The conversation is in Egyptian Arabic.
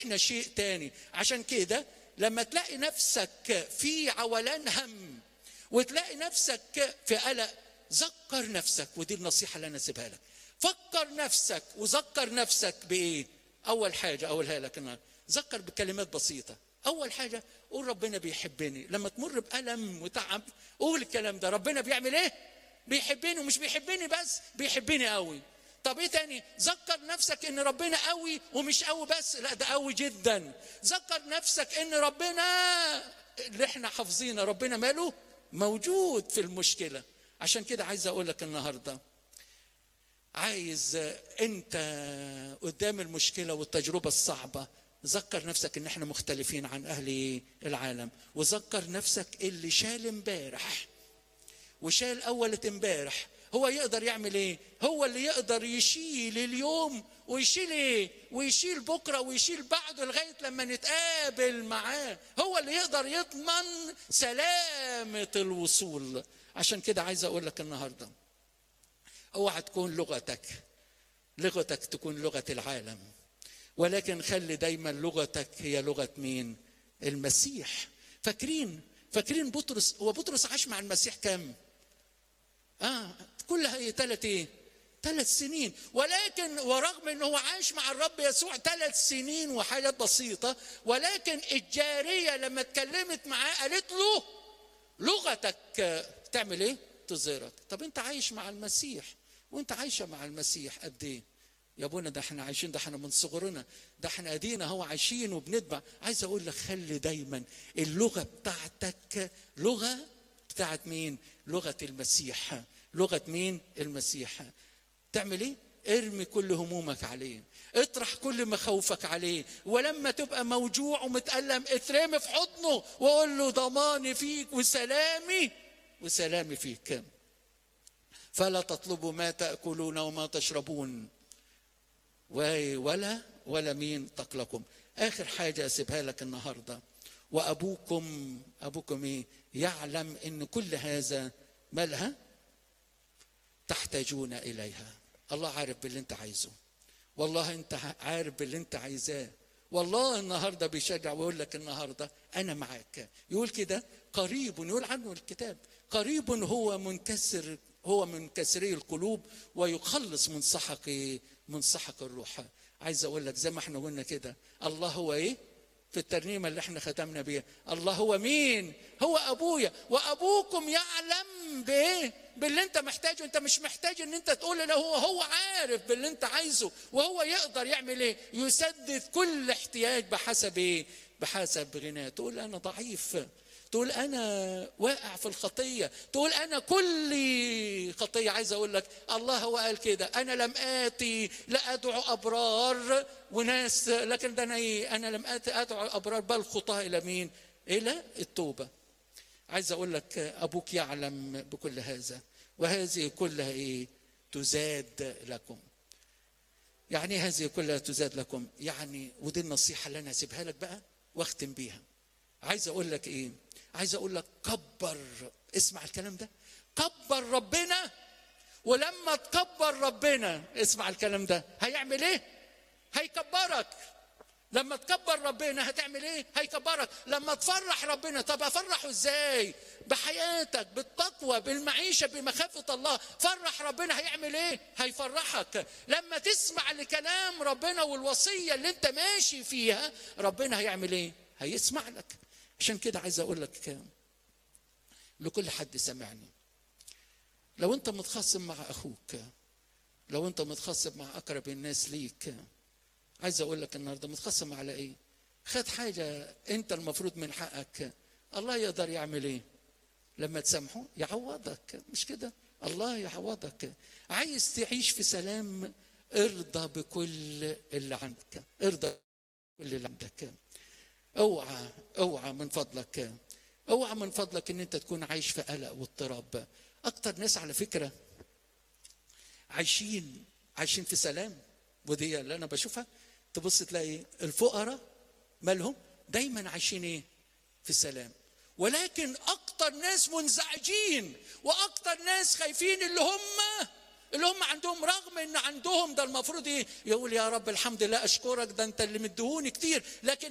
احنا شيء تاني عشان كده لما تلاقي نفسك في عولان هم وتلاقي نفسك في قلق ذكر نفسك ودي النصيحه اللي انا اسيبها لك فكر نفسك وذكر نفسك بايه اول حاجه اقولها لك النهارده ذكر بكلمات بسيطه اول حاجه قول ربنا بيحبني لما تمر بالم وتعب قول الكلام ده ربنا بيعمل ايه بيحبني ومش بيحبني بس بيحبني قوي طب ايه تاني ذكر نفسك ان ربنا قوي ومش قوي بس لا ده قوي جدا ذكر نفسك ان ربنا اللي احنا حافظينه ربنا ماله موجود في المشكله عشان كده عايز اقول لك النهارده عايز انت قدام المشكله والتجربه الصعبه ذكر نفسك ان احنا مختلفين عن اهل العالم وذكر نفسك اللي شال امبارح وشال اول امبارح هو يقدر يعمل ايه هو اللي يقدر يشيل اليوم ويشيل ايه ويشيل بكره ويشيل بعده لغايه لما نتقابل معاه هو اللي يقدر يضمن سلامه الوصول عشان كده عايز اقول لك النهارده اوعى تكون لغتك لغتك تكون لغه العالم ولكن خلي دايما لغتك هي لغه مين المسيح فاكرين فاكرين بطرس هو بطرس عاش مع المسيح كام اه كلها هي ثلاث ايه ثلاث سنين ولكن ورغم انه هو عاش مع الرب يسوع ثلاث سنين وحاجات بسيطه ولكن الجاريه لما اتكلمت معاه قالت له لغتك تعمل ايه تظهرك طب انت عايش مع المسيح وانت عايشه مع المسيح قد ايه يا ابونا ده احنا عايشين ده احنا من صغرنا ده احنا ادينا هو عايشين وبنتبع عايز اقول لك خلي دايما اللغه بتاعتك لغه بتاعت مين لغه المسيح لغه مين المسيح تعمل ايه ارمي كل همومك عليه اطرح كل مخاوفك عليه ولما تبقى موجوع ومتألم اترمي في حضنه وقول له ضماني فيك وسلامي وسلامي فيك فلا تطلبوا ما تأكلون وما تشربون ولا ولا مين تقلكم آخر حاجة أسيبها لك النهاردة وأبوكم أبوكم إيه يعلم إن كل هذا مالها تحتاجون إليها الله عارف باللي أنت عايزه والله أنت عارف باللي أنت عايزاه والله النهارده بيشجع ويقول لك النهارده انا معاك يقول كده قريب يقول عنه الكتاب قريب هو منكسر هو من كسري القلوب ويخلص من سحق من سحق الروح عايز اقول لك زي ما احنا قلنا كده الله هو ايه في الترنيمه اللي احنا ختمنا بيها الله هو مين هو ابويا وابوكم يعلم بايه باللي انت محتاجه انت مش محتاج ان انت تقول له هو هو عارف باللي انت عايزه وهو يقدر يعمل ايه يسدد كل احتياج بحسب ايه بحسب غناه تقول انا ضعيف تقول انا واقع في الخطيه تقول انا كل خطيه عايز اقول لك الله هو قال كده انا لم اتي لادعو ابرار وناس لكن ده انا ايه انا لم اتي ادعو ابرار بل خطاه الى مين الى التوبه عايز اقول لك ابوك يعلم بكل هذا وهذه كلها ايه تزاد لكم يعني هذه كلها تزاد لكم يعني ودي النصيحه اللي انا هسيبها لك بقى واختم بيها عايز اقول لك ايه عايز اقول لك كبر اسمع الكلام ده كبر ربنا ولما تكبر ربنا اسمع الكلام ده هيعمل ايه هيكبرك لما تكبر ربنا هتعمل ايه هيكبرك لما تفرح ربنا طب افرحه ازاي بحياتك بالتقوى بالمعيشه بمخافه الله فرح ربنا هيعمل ايه هيفرحك لما تسمع لكلام ربنا والوصيه اللي انت ماشي فيها ربنا هيعمل ايه هيسمع لك عشان كده عايز اقول لك لكل حد سمعني لو انت متخاصم مع اخوك لو انت متخاصم مع اقرب الناس ليك عايز اقول لك النهارده متخاصم على ايه خد حاجه انت المفروض من حقك الله يقدر يعمل ايه لما تسامحه يعوضك مش كده الله يعوضك عايز تعيش في سلام ارضى بكل اللي عندك ارضى بكل اللي عندك اوعى اوعى من فضلك اوعى من فضلك ان انت تكون عايش في قلق واضطراب اكتر ناس على فكره عايشين عايشين في سلام ودي اللي انا بشوفها تبص تلاقي الفقراء مالهم دايما عايشين ايه في سلام ولكن اكتر ناس منزعجين واكتر ناس خايفين اللي هم اللي هم عندهم رغم ان عندهم ده المفروض ايه يقول يا رب الحمد لله اشكرك ده انت اللي مديهوني كتير لكن